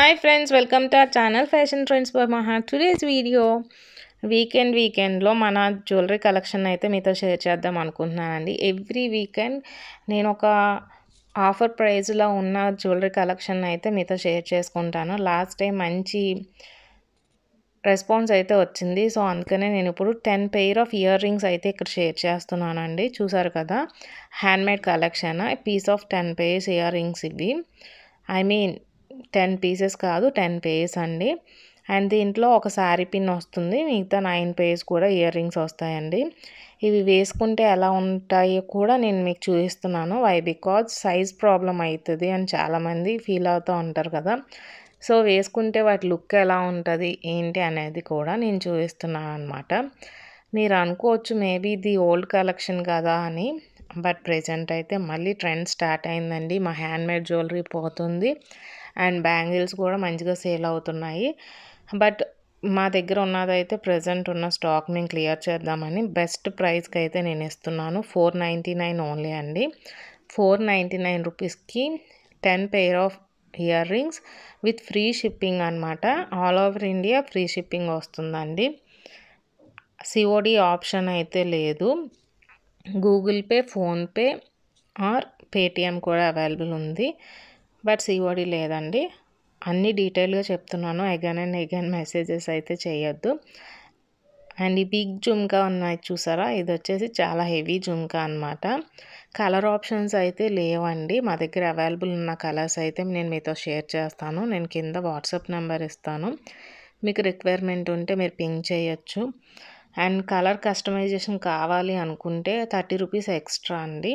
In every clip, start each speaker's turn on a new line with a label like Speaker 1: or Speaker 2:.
Speaker 1: hi friends welcome to our channel fashion trends by Maha today's video weekend వీకెండ్లో మన jewellery collection అయితే మీతో share చేద్దాం అనుకుంటున్నానండి ఎవ్రీ వీకెండ్ నేను ఒక ఆఫర్ ప్రైస్లో ఉన్న జ్యువెలరీ కలెక్షన్ అయితే మీతో షేర్ చేసుకుంటాను లాస్ట్ టైం మంచి రెస్పాన్స్ అయితే వచ్చింది సో అందుకనే నేను ఇప్పుడు ten pair of earrings అయితే ఇక్కడ షేర్ చేస్తున్నానండి చూసారు కదా handmade collection piece of ten pairs earrings ఇవి ఐ మీన్ టెన్ పీసెస్ కాదు టెన్ పేర్స్ అండి అండ్ దీంట్లో ఒక శారీ పిన్ వస్తుంది మిగతా నైన్ పేర్స్ కూడా ఇయర్ రింగ్స్ వస్తాయండి ఇవి వేసుకుంటే ఎలా ఉంటాయో కూడా నేను మీకు చూపిస్తున్నాను వై బికాజ్ సైజ్ ప్రాబ్లం అవుతుంది అని చాలామంది ఫీల్ అవుతూ ఉంటారు కదా సో వేసుకుంటే వాటి లుక్ ఎలా ఉంటుంది ఏంటి అనేది కూడా నేను చూపిస్తున్నాను అనమాట మీరు అనుకోవచ్చు మేబీ ఇది ఓల్డ్ కలెక్షన్ కదా అని బట్ ప్రజెంట్ అయితే మళ్ళీ ట్రెండ్ స్టార్ట్ అయిందండి మా హ్యాండ్మేడ్ జ్యువెలరీ పోతుంది అండ్ బ్యాంగిల్స్ కూడా మంచిగా సేల్ అవుతున్నాయి బట్ మా దగ్గర ఉన్నదైతే ప్రజెంట్ ఉన్న స్టాక్ మేము క్లియర్ చేద్దామని బెస్ట్ ప్రైస్కి అయితే నేను ఇస్తున్నాను ఫోర్ నైంటీ నైన్ ఓన్లీ అండి ఫోర్ నైంటీ నైన్ రూపీస్కి ten pair of earrings with free shipping అనమాట all over India free shipping వస్తుందండి సిఓడి ఆప్షన్ అయితే లేదు Google Pay PhonePe or Paytm కూడా అవైలబుల్ ఉంది బట్ సిఓడి లేదండి అన్ని డీటెయిల్గా చెప్తున్నాను అగైన్ అండ్ అగైన్ మెసేజెస్ అయితే చేయొద్దు అండ్ ఈ బిగ్ జుమ్కా ఉన్నాయి చూసారా ఇది వచ్చేసి చాలా హెవీ జుమ్కా అనమాట కలర్ ఆప్షన్స్ అయితే లేవండి మా దగ్గర అవైలబుల్ ఉన్న కలర్స్ అయితే నేను మీతో షేర్ చేస్తాను నేను కింద వాట్సాప్ నెంబర్ ఇస్తాను మీకు రిక్వైర్మెంట్ ఉంటే మీరు పింక్ చేయొచ్చు అండ్ కలర్ కస్టమైజేషన్ కావాలి అనుకుంటే థర్టీ రూపీస్ ఎక్స్ట్రా అండి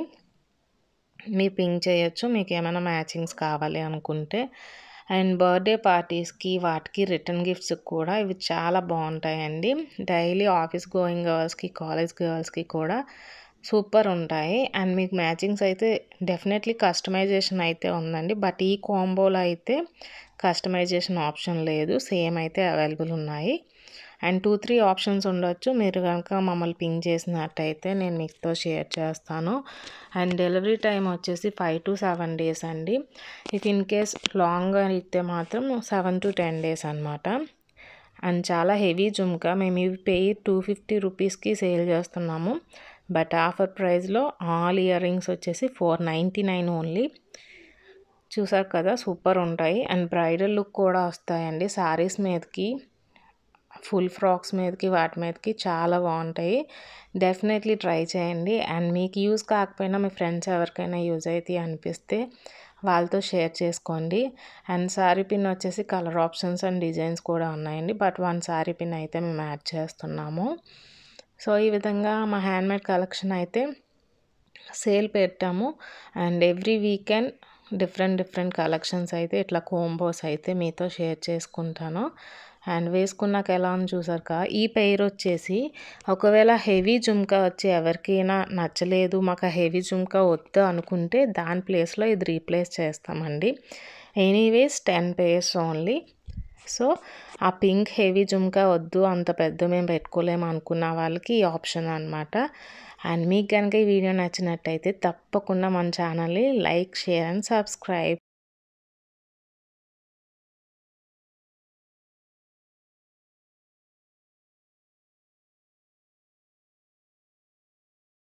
Speaker 1: మీరు పింక్ చేయొచ్చు మీకు ఏమైనా మ్యాచింగ్స్ కావాలి అనుకుంటే అండ్ బర్త్డే పార్టీస్కి వాటికి రిటర్న్ గిఫ్ట్స్ కూడా ఇవి చాలా బాగుంటాయండి డైలీ ఆఫీస్ గోయింగ్ గర్ల్స్కి కాలేజ్ గర్ల్స్కి కూడా సూపర్ ఉంటాయి అండ్ మీకు మ్యాచింగ్స్ అయితే డెఫినెట్లీ కస్టమైజేషన్ అయితే ఉందండి బట్ ఈ కాంబోలో అయితే కస్టమైజేషన్ ఆప్షన్ లేదు సేమ్ అయితే అవైలబుల్ ఉన్నాయి అండ్ టూ త్రీ ఆప్షన్స్ ఉండొచ్చు మీరు కనుక మమ్మల్ని పింక్ చేసినట్టయితే నేను మీతో షేర్ చేస్తాను అండ్ డెలివరీ టైం వచ్చేసి ఫైవ్ టు సెవెన్ డేస్ అండి ఇఫ్ ఇన్ కేస్ లాంగ్గా అయితే మాత్రం సెవెన్ టు టెన్ డేస్ అనమాట అండ్ చాలా హెవీ జుమ్కా మేము ఇవి పే టూ ఫిఫ్టీ రూపీస్కి సేల్ చేస్తున్నాము బట్ ఆఫర్ ప్రైస్లో ఆల్ ఇయర్ రింగ్స్ వచ్చేసి ఫోర్ నైంటీ నైన్ ఓన్లీ చూసారు కదా సూపర్ ఉంటాయి అండ్ బ్రైడల్ లుక్ కూడా వస్తాయండి శారీస్ మీదకి ఫుల్ ఫ్రాక్స్ మీదకి వాటి మీదకి చాలా బాగుంటాయి డెఫినెట్లీ ట్రై చేయండి అండ్ మీకు యూజ్ కాకపోయినా మీ ఫ్రెండ్స్ ఎవరికైనా యూజ్ అయితే అనిపిస్తే వాళ్ళతో షేర్ చేసుకోండి అండ్ శారీ పిన్ వచ్చేసి కలర్ ఆప్షన్స్ అండ్ డిజైన్స్ కూడా ఉన్నాయండి బట్ వన్ శారీ పిన్ అయితే మేము యాడ్ చేస్తున్నాము సో ఈ విధంగా మా హ్యాండ్మేడ్ కలెక్షన్ అయితే సేల్ పెట్టాము and every weekend different different collections అయితే ఇట్లా కోంబోస్ అయితే మీతో షేర్ చేసుకుంటాను అండ్ వేసుకున్నాక ఎలా ఉంది చూసారు కదా ఈ పెయిర్ వచ్చేసి ఒకవేళ హెవీ జుమ్కా వచ్చి ఎవరికైనా నచ్చలేదు మాకు హెవీ జుమ్కా వద్దు అనుకుంటే దాని ప్లేస్లో ఇది రీప్లేస్ చేస్తామండి anyways ten pairs only so ఆ పింక్ హెవీ జుమ్కా వద్దు అంత పెద్ద మేము పెట్టుకోలేము అనుకున్న వాళ్ళకి ఈ ఆప్షన్ అనమాట అండ్ మీకు కనుక ఈ వీడియో నచ్చినట్టయితే తప్పకుండా మన ఛానల్ని లైక్ షేర్ అండ్ సబ్స్క్రైబ్